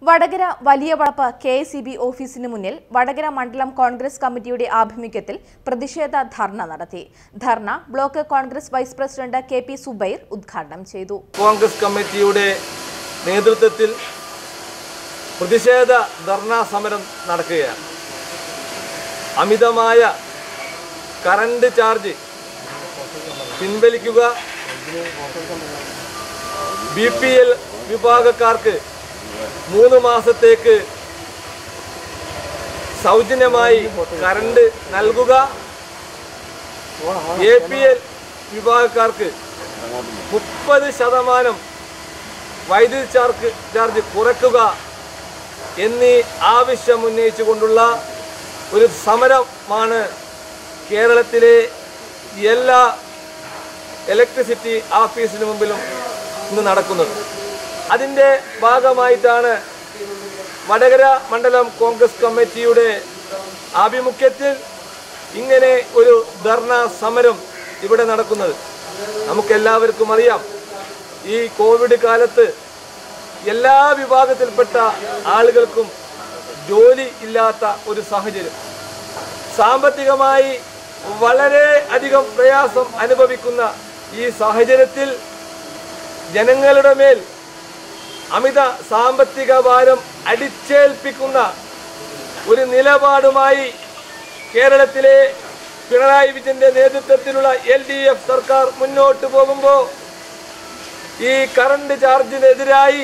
വടകര വലിയ വളപ്പ് K S E B ഓഫീസിന് മുന്നിൽ വടകര മണ്ഡലം കോൺഗ്രസ് കമ്മിറ്റിയുടെ ആഭിമുഖ്യത്തിൽ പ്രതിഷേധ ധർണ നടത്തി ധർണ block Congress vice president K P Zubair ഉദ്ഘാടനം ചെയ്തു കോൺഗ്രസ് കമ്മിറ്റിയുടെ നേതൃത്വത്തിൽ പ്രതിഷേധ ധർണാ സമരം നടക്കുകയാണ് അമിതമായ കറണ്ട് ചാർജ് പിൻവലിക്കുക ബി പി എൽ വിഭാഗക്കാർക്ക് മൂന്ന് മാസത്തേക്ക് സൗജന്യമായി കറണ്ട് നൽകുക എ പി എൽ വിഭാഗക്കാർക്ക് മുപ്പത് ശതമാനം വൈദ്യുതി ചാർജ് ചാർജ് കുറയ്ക്കുക എന്നീ ആവശ്യം ഉന്നയിച്ചുകൊണ്ടുള്ള ഒരു സമരമാണ് കേരളത്തിലെ എല്ലാ ഇലക്ട്രിസിറ്റി ഓഫീസിന് മുമ്പിലും ഇന്ന് നടക്കുന്നത് അതിൻ്റെ ഭാഗമായിട്ടാണ് വടകര മണ്ഡലം കോൺഗ്രസ് കമ്മിറ്റിയുടെ ആഭിമുഖ്യത്തിൽ ഇങ്ങനെ ഒരു ധർണ സമരം ഇവിടെ നടക്കുന്നത് നമുക്കെല്ലാവർക്കും അറിയാം ഈ കോവിഡ് കാലത്ത് എല്ലാ വിഭാഗത്തിൽപ്പെട്ട ആളുകൾക്കും ജോലി ഇല്ലാത്ത ഒരു സാഹചര്യം സാമ്പത്തികമായി വളരെ അധികം പ്രയാസം അനുഭവിക്കുന്ന ഈ സാഹചര്യത്തിൽ ജനങ്ങളുടെ മേൽ അമിത സാമ്പത്തിക ഭാരം അടിച്ചേൽപ്പിക്കുന്ന ഒരു നിലപാടുമായി കേരളത്തിലെ പിണറായി വിജയന്റെ നേതൃത്വത്തിലുള്ള എൽ ഡി എഫ് സർക്കാർ മുന്നോട്ട് പോകുമ്പോൾ ഈ കറണ്ട് ചാർജിനെതിരായി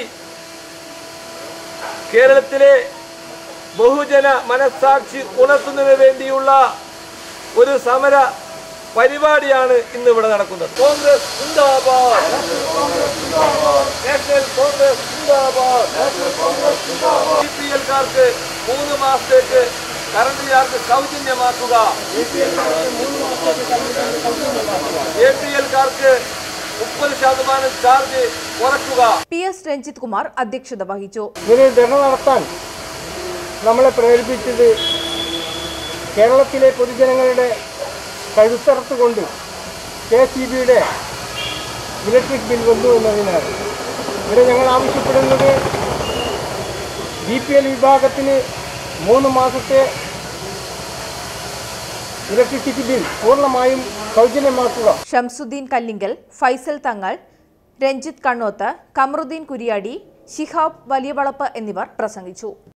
കേരളത്തിലെ ബഹുജന മനസ്സാക്ഷി ഉണർത്തുന്നതിന് വേണ്ടിയുള്ള ഒരു സമര പരിപാടിയാണ് ഇന്ന് ഇവിടെ നടക്കുന്നത് കോൺഗ്രസ് സിന്ദാബാദ് നാഷണൽ കോൺഗ്രസ് സിന്ദാബാദ് ബി പി എൽക്കാർക്ക് മൂന്ന് മാസത്തേക്ക് കറണ്ട് ചാർജ് സൗജന്യമാക്കുക എ പി എൽക്കാർക്ക് മുപ്പത് ശതമാനം ചാർജ് കുറയ്ക്കുക പി എസ് രഞ്ജിത് കുമാർ അധ്യക്ഷത വഹിച്ചു ഇതിന് ധർണ നടത്താൻ നമ്മളെ പ്രേരിപ്പിച്ചത് കേരളത്തിലെ പൊതുജനങ്ങളുടെ കഴുത്തറത്തുകൊണ്ട് കെ സി ബിയുടെ ഇലക്ട്രിക് ബിൽ വന്നു എന്നതിനാണ് ഇവിടെ ഞങ്ങൾ ആവശ്യപ്പെടുന്നത് ബി പി എൽ വിഭാഗത്തിന് മൂന്ന് മാസത്തെ ഇലക്ട്രിസിറ്റി ബിൽ പൂർണ്ണമായും സൗജന്യമാക്കുക ഷംസുദ്ദീൻ കല്ലിങ്കൽ ഫൈസൽ തങ്ങൾ രഞ്ജിത്ത് കണ്ണോത്ത് കമറുദ്ദീൻ കുരിയാടി ശിഹാബ് വലിയവളപ്പ് എന്നിവർ പ്രസംഗിച്ചു